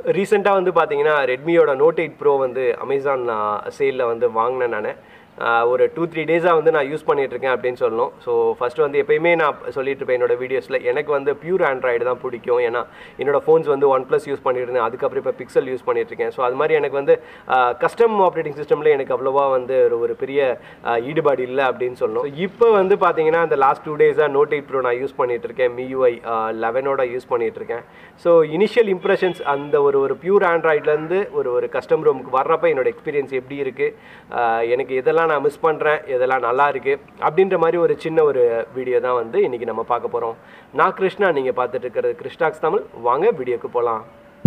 ரீசெண்டாக வந்து பார்த்தீங்கன்னா ரெட்மியோட நோட் எயிட் ப்ரோ வந்து அமேசான் சேலில் வந்து வாங்கினேன் நான் ஒரு டூ த்ரீ டேஸாக வந்து நான் யூஸ் பண்ணிட்டு இருக்கேன் அப்படின்னு சொல்லணும் ஸோ ஃபஸ்ட்டு வந்து எப்பயுமே நான் சொல்லிட்டு இருப்பேன் என்னோட வீடியோஸில் எனக்கு வந்து பியூர் ஆண்ட்ராய்டு தான் பிடிக்கும் ஏன்னா என்னோட ஃபோன்ஸ் வந்து ஒன் ப்ளஸ் யூஸ் பண்ணிட்டு இருந்தேன் அதுக்கப்புறம் இப்போ பிக்சல் யூஸ் பண்ணிட்டு இருக்கேன் ஸோ அது மாதிரி எனக்கு வந்து கஸ்டம் ஆப்ரேட்டிங் சிஸ்டமில் எனக்கு அவ்வளோவா வந்து ஒரு ஒரு பெரிய ஆஹ், ஈடுபாடு இல்லை அப்படின்னு சொல்லணும் இப்போ வந்து பார்த்தீங்கன்னா இந்த லாஸ்ட் டூ டேஸாக நோட் எயிட் ப்ரோ நான் யூஸ் பண்ணிட்டு இருக்கேன் மியூஐ லெவனோட யூஸ் பண்ணிட்டு இருக்கேன் ஸோ இனிஷியல் இம்ப்ரெஷன்ஸ் அந்த ஒரு ஒரு பியூர் ஆண்ட்ராய்ட்லேருந்து ஒரு ஒரு கஸ்டம் ரூமுக்கு வர்றப்ப என்னோட எக்ஸ்பீரியன்ஸ் எப்படி இருக்குது எனக்கு எதெல்லாம் நான் மிஸ் பண்ணுறேன் எதெல்லாம் நல்லா இருக்குது அப்படின்ற மாதிரி ஒரு சின்ன ஒரு வீடியோ தான் வந்து இன்றைக்கி நம்ம பார்க்க போகிறோம் நான் கிருஷ்ணா நீங்கள் பார்த்துட்டு இருக்கிறது கிருஷ்ணாக்ஸ் தமிழ் வாங்க வீடியோக்கு போகலாம்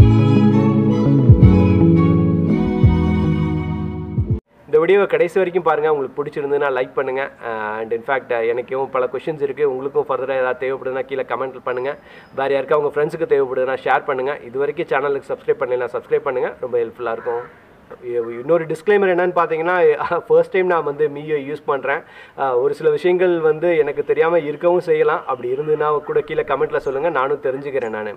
இந்த வீடியோவை கடைசி வரைக்கும் பாருங்கள் உங்களுக்கு பிடிச்சிருந்ததுன்னா லைக் பண்ணுங்கள் அண்ட் இன்ஃபேக்ட் எனக்கும் பல கொஷின்ஸ் இருக்குது உங்களுக்கும் ஃபர்தராக ஏதாவது தேவைப்படுதுன்னா கீழே கமெண்ட் பண்ணுங்கள் வேறு யாருக்கா உங்கள் ஃப்ரெண்ட்ஸுக்கு தேவைப்படுதுன்னா ஷேர் பண்ணுங்கள் இது வரைக்கும் சேனலுக்கு சப்ஸ்கிரைப் பண்ணலாம் சப்ஸ்கிரைப் பண்ணுங்கள் ரொம்ப ஹெல்ப்ஃபுல்லாக இருக்கும் இன்னொரு டிஸ்க்ளைமர் என்னன்னு பார்த்தீங்கன்னா ஃபர்ஸ்ட் டைம் நான் வந்து மீயை யூஸ் பண்ணுறேன் ஒரு சில விஷயங்கள் வந்து எனக்கு தெரியாமல் இருக்கவும் செய்யலாம் அப்படி இருந்ததுன்னா கூட கீழே கமெண்ட்டில் சொல்லுங்கள் நானும் தெரிஞ்சுக்கிறேன் நான்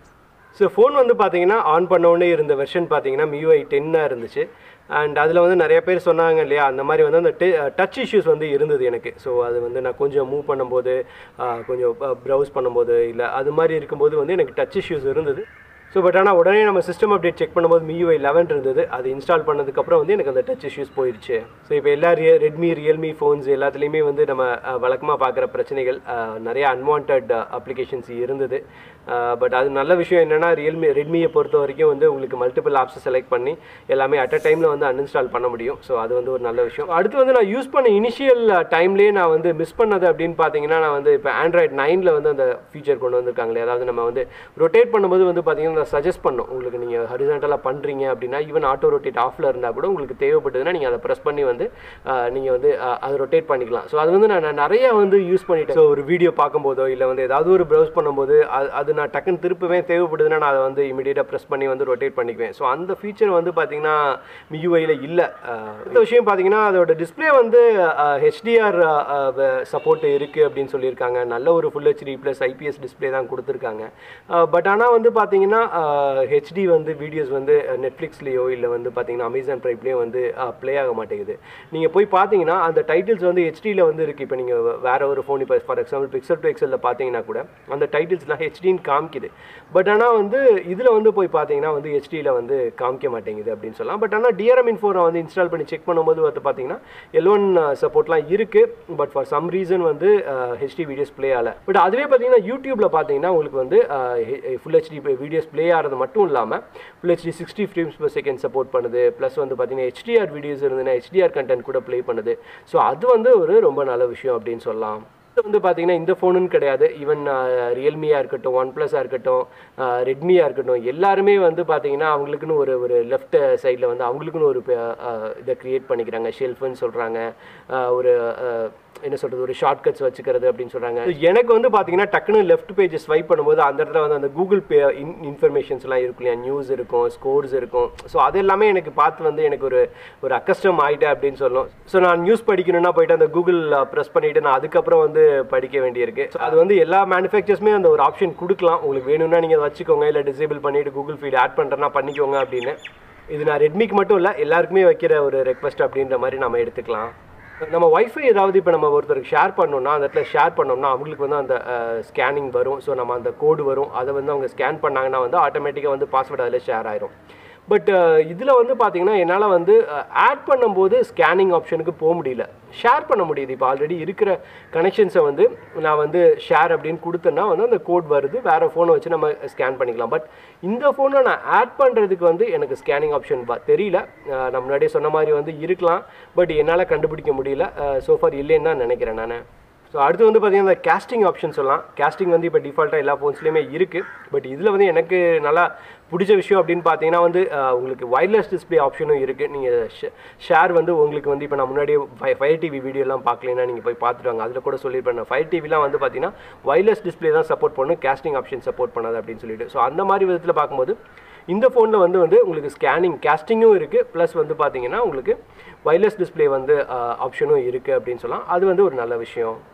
ஸோ ஃபோன் வந்து பார்த்தீங்கன்னா ஆன் பண்ண உடனே இருந்த வெர்ஷன் பார்த்தீங்கன்னா மியூஐ டென்னாக இருந்துச்சு அண்ட் அதில் வந்து நிறைய பேர் சொன்னாங்க இல்லையா அந்த மாதிரி வந்து அந்த டச் இஷ்யூஸ் வந்து இருந்தது எனக்கு ஸோ அது வந்து நான் கொஞ்சம் மூவ் பண்ணும்போது ஆஹ், கொஞ்சம் ப்ரௌஸ் பண்ணும்போது இல்லை அது மாதிரி இருக்கும்போது வந்து எனக்கு டச் இஷ்யூஸ் இருந்தது ஸோ பட் ஆனால் உடனே நம்ம சிஸ்டம் அப்டேட் செக் பண்ணும்போது மியூஐ லெவன் இருந்தது அது இன்ஸ்டால் பண்ணதுக்கப்புறம் வந்து எனக்கு அந்த டச் இஷ்யூஸ் போயிடுச்சு ஸோ இப்போ எல்லா ரிய ரெட்மி ரியல்மி ஃபோன்ஸ் எல்லாத்துலேயுமே வந்து நம்ம வழக்கமாக பார்க்குற பிரச்சனைகள் அஹ், நிறைய அன்வான்ட் அப்ளிகேஷன்ஸ் இருந்தது பட் அது நல்ல விஷயம் என்னென்னா ரியல்மி ரெட்மியை பொறுத்த வரைக்கும் வந்து உங்களுக்கு மல்டிபிள் ஆப்ஸை செலக்ட் பண்ணி எல்லாமே அட் அ டைமில் வந்து அன்இன்ஸ்டால் பண்ண முடியும் ஸோ அது வந்து ஒரு நல்ல விஷயம் அடுத்து வந்து நான் யூஸ் பண்ண இனிஷியல் டைம்லேயே நான் வந்து மிஸ் பண்ணது அப்படின்னு பார்த்தீங்கன்னா நான் வந்து இப்போ ஆண்ட்ராய்ட் நைனில் வந்து அந்த ஃபீச்சர் கொண்டு வந்திருக்காங்களே அதாவது நம்ம வந்து ரொட்டேட் பண்ணும்போது வந்து பார்த்தீங்கன்னா சஜஸ்ட் பண்ணும் உங்களுக்கு நீங்கள் ஹரிசாண்டலாக பண்ணுறீங்க அப்படின்னா ஈவன் ஆட்டோ ரொட்டேட் ஆஃபில் இருந்தால் கூட உங்களுக்கு தேவைப்பட்டதுன்னா நீங்கள் அதை ப்ரெஸ் பண்ணி வந்து நீங்கள் வந்து அஹ், அதை ரொட்டேட் பண்ணிக்கலாம் ஸோ அது வந்து நான் நான் நிறைய வந்து யூஸ் பண்ணிட்டேன் ஸோ ஒரு வீடியோ பார்க்கும்போதோ இல்லை வந்து ஏதாவது ஒரு ப்ரௌஸ் பண்ணும்போது அது அது நான் டக்குன்னு திருப்பவே தேவைப்படுதுன்னா நான் அதை வந்து இமீடியட்டாக ப்ரெஸ் பண்ணி வந்து ரொட்டேட் பண்ணிக்குவேன் ஸோ அந்த ஃபீச்சர் வந்து பார்த்தீங்கன்னா மியூஐயில் இல்லை இந்த விஷயம் பார்த்தீங்கன்னா அதோட டிஸ்ப்ளே வந்து ஹெச்டிஆர் சப்போர்ட் இருக்குது அப்படின்னு சொல்லியிருக்காங்க நல்ல ஒரு full HD plus IPS display தான் கொடுத்துருக்காங்க பட் ஆனால் வந்து பார்த்தீங்கன்னா ஹெச்டி வந்து வீடியோஸ் வந்து நெட்ஃப்ளிக்ஸ்லேயோ இல்லை வந்து பார்த்தீங்கன்னா அமேசான் ப்ரைப்லேயோ வந்து ப்ளே ஆக மாட்டேங்குது நீங்கள் போய் பார்த்தீங்கன்னா அந்த டைட்டில்ஸ் வந்து ஹெச்டியில் வந்து இருக்குது இப்போ நீங்கள் வேற ஒரு ஃபோன் இப்போ ஃபார் எக்ஸாம்பிள் பிக்சல் டு எக்ஸலில் பார்த்தீங்கன்னா கூட அந்த டைட்டில்ஸ்லாம் ஹெச்டின்னு காமிக்குது பட் ஆனால் வந்து இதில் வந்து போய் பார்த்தீங்கன்னா வந்து ஹெச்டியில் வந்து காமிக்க மாட்டேங்குது அப்படின்னு சொல்லலாம் பட் ஆனால் டிஆர்எம் இன்ஃபோ நான் வந்து இன்ஸ்டால் பண்ணி செக் பண்ணும்போது வந்து பார்த்தீங்கன்னா எல்ஒன் சப்போர்ட்லாம் இருக்குது பட் ஃபார் சம் ரீசன் வந்து ஹெச்டி வீடியோஸ் ப்ளே ஆகல பட் அதுவே பார்த்தீங்கன்னா யூடியூப்பில் பார்த்தீங்கன்னா உங்களுக்கு வந்து ஃபுல் ஹெச்டி வீடியோஸ் ப்ளே ஆகிறது மட்டும் இல்லாமல் full HD sixty frames per second support பண்ணுது ப்ளஸ் வந்து பார்த்தீங்கன்னா ஹெச்டிஆர் வீடியோஸ் இருந்ததுன்னா ஹெச்டிஆர் கண்டென்ட் கூட ப்ளே பண்ணுது ஸோ அது வந்து ஒரு ரொம்ப நல்ல விஷயம் அப்படின்னு சொல்லலாம் இது வந்து பார்த்தீங்கன்னா இந்த ஃபோனுன்னு கிடையாது ஈவன் ரியல்மியாக இருக்கட்டும் ஒன் ப்ளஸ்ஸாக இருக்கட்டும் ரெட்மியாக இருக்கட்டும் எல்லாருமே வந்து பார்த்தீங்கன்னா அவங்களுக்குன்னு ஒரு ஒரு லெஃப்ட் சைடில் வந்து அவங்களுக்குன்னு ஒரு ப- அஹ், இதை க்ரியேட் பண்ணிக்கிறாங்க ஷெல்ஃபுன்னு சொல்கிறாங்க ஒரு அஹ், என்ன சொல்கிறது ஒரு ஷார்ட் கட்ஸ் வச்சுக்கிறது அப்படின்னு சொல்கிறாங்க எனக்கு வந்து பார்த்தீங்கன்னா டக்குன்னு லெஃப்ட் பேஜ் ஸ்வைப் பண்ணும்போது அந்த இடத்துல வந்து அந்த கூகுள் பே இன் இன்ஃபர்மேஷன்ஸ்லாம் இருக்கும் இல்லையா நியூஸ் இருக்கும் ஸ்கோர்ஸ் இருக்கும் ஸோ அது எல்லாமே எனக்கு பார்த்து வந்து எனக்கு ஒரு ஒரு அக்கஸ்டம் ஆகிட்டேன் அப்படின்னு சொல்லணும் ஸோ நான் நியூஸ் படிக்கணும்னா போயிட்டு அந்த கூகுள் ப்ரெஸ் பண்ணிட்டு நான் அதுக்கப்புறம் வந்து படிக்க வேண்டியிருக்கு ஸோ அது வந்து எல்லா மேனுஃபேக்சர்ஸுமே அந்த ஒரு ஆப்ஷன் கொடுக்கலாம் உங்களுக்கு வேணும்னா நீங்கள் வச்சுக்கோங்க இல்லை டிசேபிள் பண்ணிட்டு கூகுள் ஃபீட் ஆட் பண்ணுறேன்னா பண்ணிக்கோங்க அப்படின்னு இது நான் ரெட்மிக்கு மட்டும் இல்லை எல்லாருக்குமே வைக்கிற ஒரு ரெக்வஸ்ட் அப்படின்ற மாதிரி நம்ம எடுத்துக்கலாம் நம்ம ஒய்ஃபை ஏதாவது இப்போ நம்ம ஒருத்தருக்கு ஷேர் பண்ணோம்னா அந்த இடத்துல ஷேர் பண்ணோம்னா அவங்களுக்கு வந்து அந்த ஸ்கேனிங் வரும் ஸோ நம்ம அந்த கோடு வரும் அதை வந்து அவங்க ஸ்கேன் பண்ணாங்கன்னா வந்து ஆட்டோமேட்டிக்காக வந்து பாஸ்வேர்டு அதில் ஷேர் ஆயிரும் பட் இதில் வந்து பார்த்தீங்கன்னா என்னால் வந்து ஆட் பண்ணும்போது ஸ்கேனிங் ஆப்ஷனுக்கு போக முடியல ஷேர் பண்ண முடியுது இப்போ ஆல்ரெடி இருக்கிற கனெக்ஷன்ஸை வந்து நான் வந்து ஷேர் அப்படின்னு கொடுத்தேன்னா வந்து அந்த கோட் வருது வேறு ஃபோனை வச்சு நம்ம ஸ்கேன் பண்ணிக்கலாம் பட் இந்த ஃபோனை நான் ஆட் பண்ணுறதுக்கு வந்து எனக்கு ஸ்கேனிங் ஆப்ஷன் தெரியல அஹ் நான் முன்னாடியே சொன்ன மாதிரி வந்து இருக்கலாம் பட் என்னால் கண்டுபிடிக்க முடியல சோஃபார் இல்லைன்னு தான் நினைக்கிறேன் நான் ஸோ அடுத்து வந்து பார்த்தீங்கன்னா இந்த கேஸ்டிங் ஆப்ஷன் சொல்லலாம் கேஸ்டிங் வந்து இப்போ டிஃபால்ட்டாக எல்லா ஃபோன்ஸ்லையுமே இருக்குது பட் இதில் வந்து எனக்கு நல்லா பிடிச்ச விஷயம் அப்படின்னு பார்த்தீங்கன்னா வந்து அஹ், உங்களுக்கு ஒயர்லெஸ் டிஸ்ப்ளே ஆப்ஷனும் இருக்குது நீங்கள் ஷேர் வந்து உங்களுக்கு வந்து இப்போ நான் முன்னாடியே ஃபை ஃபயர் டிவி வீடியோலாம் பார்க்கலன்னா நீங்கள் போய் பார்த்துட்டு வாங்க அதில் கூட சொல்லியிருப்பேன் ஃபயர் டிவிலாம் வந்து பார்த்தீங்கன்னா ஒயர்லெஸ் டிஸ்ப்ளே தான் சப்போர்ட் பண்ணும் கேஸ்டிங் ஆப்ஷன் சப்போர்ட் பண்ணாது அப்படின்னு சொல்லிட்டு ஸோ அந்த மாதிரி விதத்தில் பார்க்கும்போது இந்த ஃபோனில் வந்து வந்து உங்களுக்கு ஸ்கேனிங் கேஸ்டிங்கும் இருக்குது ப்ளஸ் வந்து பார்த்தீங்கன்னா உங்களுக்கு ஒயர்லெஸ் டிஸ்ப்ளே வந்து ஆப்ஷனும் இருக்குது அப்படின்னு சொல்லலாம் அது வந்து ஒரு நல்ல விஷயம்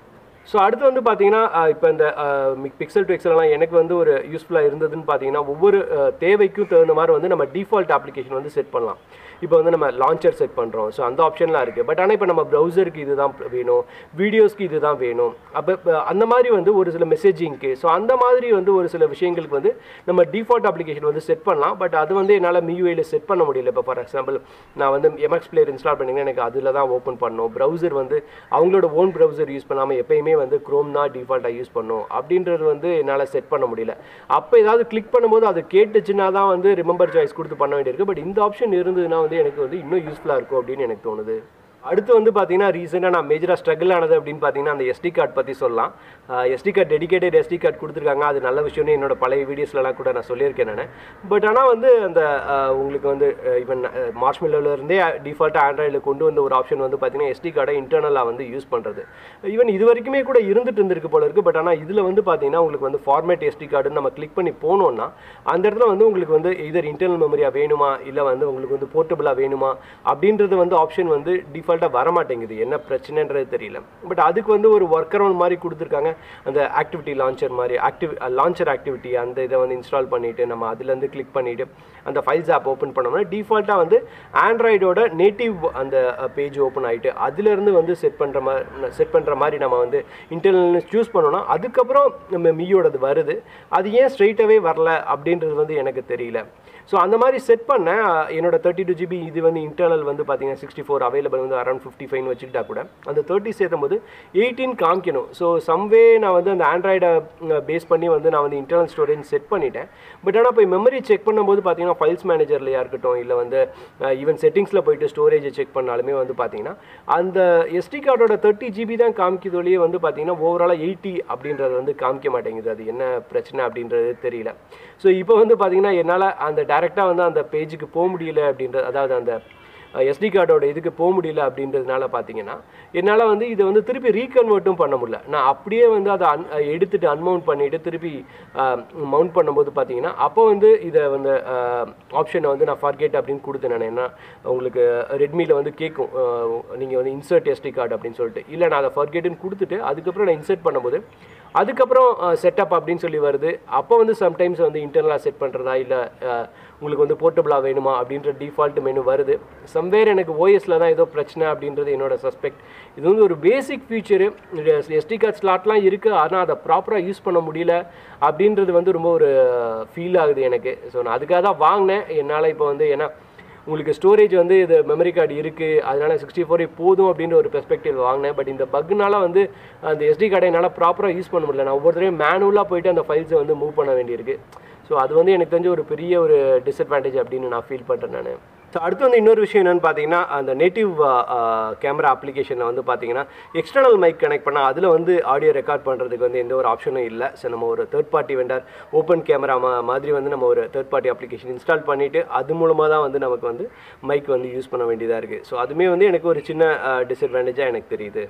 ஸோ அடுத்து வந்து பார்த்தீங்கன்னா இப்போ இந்த பிக்சல் டு எக்ஸல்லாம் எனக்கு வந்து ஒரு யூஸ்ஃபுல்லாக இருந்ததுன்னு பார்த்தீங்கன்னா ஒவ்வொரு அஹ், தேவைக்கும் தகுந்த மாதிரி வந்து நம்ம டிஃபால்ட் அப்ளிகேஷன் வந்து செட் பண்ணலாம் இப்போ வந்து நம்ம லான்ச்சர் செட் பண்ணுறோம் ஸோ அந்த ஆப்ஷன்லாம் இருக்குது பட் ஆனால் இப்போ நம்ம ப்ரௌசருக்கு இதுதான் வேணும் வீடியோஸ்க்கு இதுதான் வேணும் அப்போ இப்போ அந்த மாதிரி வந்து ஒரு சில மெசேஜிங்க்கு ஸோ அந்த மாதிரி வந்து ஒரு சில விஷயங்களுக்கு வந்து நம்ம டிஃபால்ட் அப்ளிகேஷன் வந்து செட் பண்ணலாம் பட் அது வந்து என்னால் மியூஐயில் செட் பண்ண முடியல இப்போ ஃபார் எக்ஸாம்பிள் நான் வந்து எம்எக்ஸ் பிளேயர் இன்ஸ்டால் பண்ணிங்கன்னா எனக்கு அதில் தான் ஓப்பன் பண்ணணும் ப்ரௌசர் வந்து அவங்களோட ஓன் ப்ரௌசர் யூஸ் பண்ணாமல் எப்பயுமே வந்து க்ரோம் தான் டிஃபால்ட்டாக யூஸ் பண்ணும் அப்படின்றது வந்து என்னால் செட் பண்ண முடியல அப்போ ஏதாவது கிளிக் பண்ணும்போது அது கேட்டுச்சுன்னா தான் வந்து ரிமெம்பர் சாய்ஸ் கொடுத்து பண்ண வேண்டியிருக்கு பட் இந்த ஆப்ஷன் இருந்ததுன்னா வந்து எனக்கு வந்து இன்னும் யூஸ்ஃபுல்லாக இருக்கும் அப்படின்னு எனக்கு தோணுது அடுத்து வந்து பார்த்தீங்கன்னா ரீசெண்டாக நான் மேஜராக ஸ்ட்ரகிள் ஆனது அப்படின்னு பார்த்தீங்கன்னா அந்த எஸ்டி கார்டு பற்றி சொல்லலாம் SD card dedicated SD card கொடுத்துருக்காங்க அது நல்ல விஷயம்னு என்னோட பழைய வீடியோஸ்லலாம் கூட நான் சொல்லியிருக்கேன் நான் பட் ஆனால் வந்து அந்த அஹ், உங்களுக்கு வந்து ஈவன் மார்ச் இருந்தே டிஃபால்ட்டாக ஆண்ட்ராய்டில் கொண்டு வந்த ஒரு ஆப்ஷன் வந்து பார்த்தீங்கன்னா எஸ்டி கார்டை இன்டர்னலாக வந்து யூஸ் பண்ணுறது ஈவன் இது வரைக்குமே கூட இருந்துட்டு இருந்திருக்கு போல இருக்குது பட் ஆனால் இதில் வந்து பார்த்தீங்கன்னா உங்களுக்கு வந்து ஃபார்மேட் எஸ்டி கார்டுன்னு நம்ம கிளிக் பண்ணி போனோம்னா அந்த இடத்துல வந்து உங்களுக்கு வந்து இதர் இன்டர்னல் மெமரியாக வேணுமா இல்லை வந்து உங்களுக்கு வந்து போர்ட்டபுளாக வேணுமா அப்படின்றது வந்து ஆப்ஷன் வந்து டிஃபால்ட்டாக வர மாட்டேங்குது என்ன பிரச்சனைன்றது தெரியல பட் அதுக்கு வந்து ஒரு ஒர்க் அரவுண்ட் மாதிரி கொடுத்துருக்காங்க அந்த ஆக்டிவிட்டி லான்ச்சர் மாதிரி ஆக்டிவ் லான்ச்சர் ஆக்டிவிட்டி அந்த இதை வந்து இன்ஸ்டால் பண்ணிவிட்டு நம்ம அதுலேருந்து கிளிக் பண்ணிவிட்டு அந்த ஃபைல்ஸ் ஆப் ஓப்பன் பண்ணோம்னா டிஃபால்ட்டாக வந்து ஆண்ட்ராய்டோட நேட்டிவ் அந்த பேஜ் ஓப்பன் ஆகிட்டு அதுலேருந்து வந்து செட் பண்ணுற மாதிரி செட் பண்ணுற மாதிரி நம்ம வந்து இன்டர்னல் சூஸ் பண்ணோம்னா அதுக்கப்புறம் நம்ம மீயோடது வருது அது ஏன் ஸ்ட்ரெயிட்டாகவே வரல அப்படின்றது வந்து எனக்கு தெரியல ஸோ அந்த மாதிரி செட் பண்ணேன் அஹ், என்னோட தேர்ட்டி டூ ஜிபி இது வந்து இன்டர்னல் வந்து பார்த்தீங்கன்னா சிக்ஸ்டி ஃபோர் அவைலபிள் வந்து அரௌண்ட் ஃபிஃப்டி ஃபைன் வச்சுக்கிட்டா கூட அந்த தேர்ட்டி சேர்த்தும் போது எயிட்டீன் காமிக்கணும் ஸோ சம்வே நான் வந்து அந்த ஆண்ட்ராய்டை பேஸ் பண்ணி வந்து நான் வந்து இன்டர்னல் ஸ்டோரேஜ் செட் பண்ணிட்டேன் பட் ஆனால் இப்போ மெமரி செக் பண்ணும்போது பார்த்தீங்கன்னா ஃபைல்ஸ் மேனேஜர்லையா இருக்கட்டும் இல்லை வந்து ஈவன் செட்டிங்ஸில் போயிட்டு ஸ்டோரேஜை செக் பண்ணாலுமே வந்து பார்த்தீங்கன்னா அந்த எஸ்டி கார்டோட தேர்ட்டி ஜிபி தான் காமிக்கிறதுலேயே வந்து பார்த்தீங்கன்னா ஓவராலாக எயிட்டி அப்படின்றது வந்து காமிக்க மாட்டேங்குது அது என்ன பிரச்சனை அப்படின்றது தெரியல ஸோ இப்போ வந்து பார்த்தீங்கன்னா என்னால் அந்த டேரெக்டாக வந்து அந்த பேஜுக்கு போக முடியல அப்படின்றது அதாவது அந்த எஸ்டி கார்டோட இதுக்கு போக முடியல அப்படின்றதுனால பார்த்தீங்கன்னா என்னால் வந்து இதை வந்து திருப்பி ரீகன்வெர்ட்டும் பண்ண முடியல நான் அப்படியே வந்து அதை அன் எடுத்துட்டு அன்மவுண்ட் பண்ணிவிட்டு திருப்பி மவுண்ட் பண்ணும்போது பார்த்தீங்கன்னா அப்போ வந்து இதை வந்து ஆப்ஷனை வந்து நான் ஃபர்கெட் அப்படின்னு கொடுத்தேன் நான் ஏன்னா உங்களுக்கு ரெட்மியில் வந்து கேட்கும் நீங்கள் வந்து இன்சர்ட் எஸ்டி கார்டு அப்படின்னு சொல்லிட்டு இல்லை நான் அதை ஃபர்கெட்டுன்னு கொடுத்துட்டு அதுக்கப்புறம் நான் இன்சர்ட் பண்ணும்போது அதுக்கப்புறம் செட்டப் அப்படின்னு சொல்லி வருது அப்போ வந்து சம்டைம்ஸ் வந்து இன்டர்னலாக செட் பண்ணுறதா இல்லை உங்களுக்கு வந்து போர்ட்டபுளாக வேணுமா அப்படின்ற டிஃபால்ட் மெனு வருது சம்வேர் எனக்கு ஓஎஸில் தான் ஏதோ பிரச்சனை அப்படின்றது என்னோட சஸ்பெக்ட் இது வந்து ஒரு பேசிக் ஃபீச்சரு எஸ்டி கார்டு ஸ்லாட்லாம் இருக்குது ஆனால் அதை ப்ராப்பராக யூஸ் பண்ண முடியல அப்படின்றது வந்து ரொம்ப ஒரு ஃபீல் ஆகுது எனக்கு ஸோ நான் அதுக்காக தான் வாங்கினேன் என்னால் இப்போ வந்து ஏன்னா உங்களுக்கு ஸ்டோரேஜ் வந்து இது மெமரி கார்டு இருக்குது அதனால சிக்ஸ்டி ஃபோரே போதும் அப்படின்ற ஒரு பெர்ஸ்பெக்டிவ் வாங்கினேன் பட் இந்த பக்னால வந்து அந்த எஸ்டி கார்டை என்னால் ப்ராப்பராக யூஸ் பண்ண முடியல நான் ஒவ்வொருத்தரையும் மேனுவலாக போயிட்டு அந்த ஃபைல்ஸை வந்து மூவ் பண்ண வேண்டியிருக்கு ஸோ அது வந்து எனக்கு தெரிஞ்ச ஒரு பெரிய ஒரு டிஸ்அட்வான்டேஜ் அப்படின்னு நான் ஃபீல் பண்ணுறேன் நான் ஸோ அடுத்து வந்து இன்னொரு விஷயம் என்னென்னு பார்த்தீங்கன்னா அந்த நேட்டிவ் கேமரா அப்ளிகேஷனில் வந்து பார்த்தீங்கன்னா எக்ஸ்டர்னல் மைக் கனெக்ட் பண்ணால் அதில் வந்து ஆடியோ ரெக்கார்ட் பண்ணுறதுக்கு வந்து எந்த ஒரு ஆப்ஷனும் இல்லை ஸோ நம்ம ஒரு third party vendor open camera மா மாதிரி வந்து நம்ம ஒரு தேர்ட் பார்ட்டி அப்ளிகேஷன் இன்ஸ்டால் பண்ணிவிட்டு அது மூலமாக தான் வந்து நமக்கு வந்து மைக் வந்து யூஸ் பண்ண வேண்டியதாக இருக்குது ஸோ அதுவுமே வந்து எனக்கு ஒரு சின்ன டிஸ்அட்வான்டேஜாக எனக்கு தெரியுது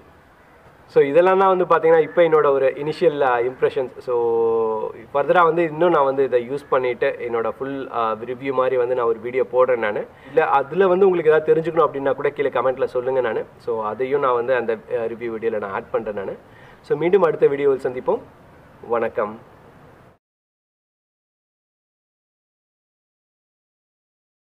ஸோ இதெல்லாம் தான் வந்து பார்த்தீங்கன்னா இப்போ என்னோட ஒரு இனிஷியல் இம்ப்ரெஷன்ஸ் ஸோ ஃபர்தராக வந்து இன்னும் நான் வந்து இதை யூஸ் பண்ணிவிட்டு என்னோட ஃபுல் ரிவ்யூ மாதிரி வந்து நான் ஒரு வீடியோ போடுறேன் நான் இல்லை அதில் வந்து உங்களுக்கு ஏதாவது தெரிஞ்சுக்கணும் அப்படின்னா கூட கீழே கமெண்ட்டில் சொல்லுங்கள் நான் ஸோ அதையும் நான் வந்து அந்த ரிவ்யூ வீடியோவில் நான் ஆட் பண்ணுறேன் நான் ஸோ மீண்டும் அடுத்த வீடியோவில் சந்திப்போம் வணக்கம்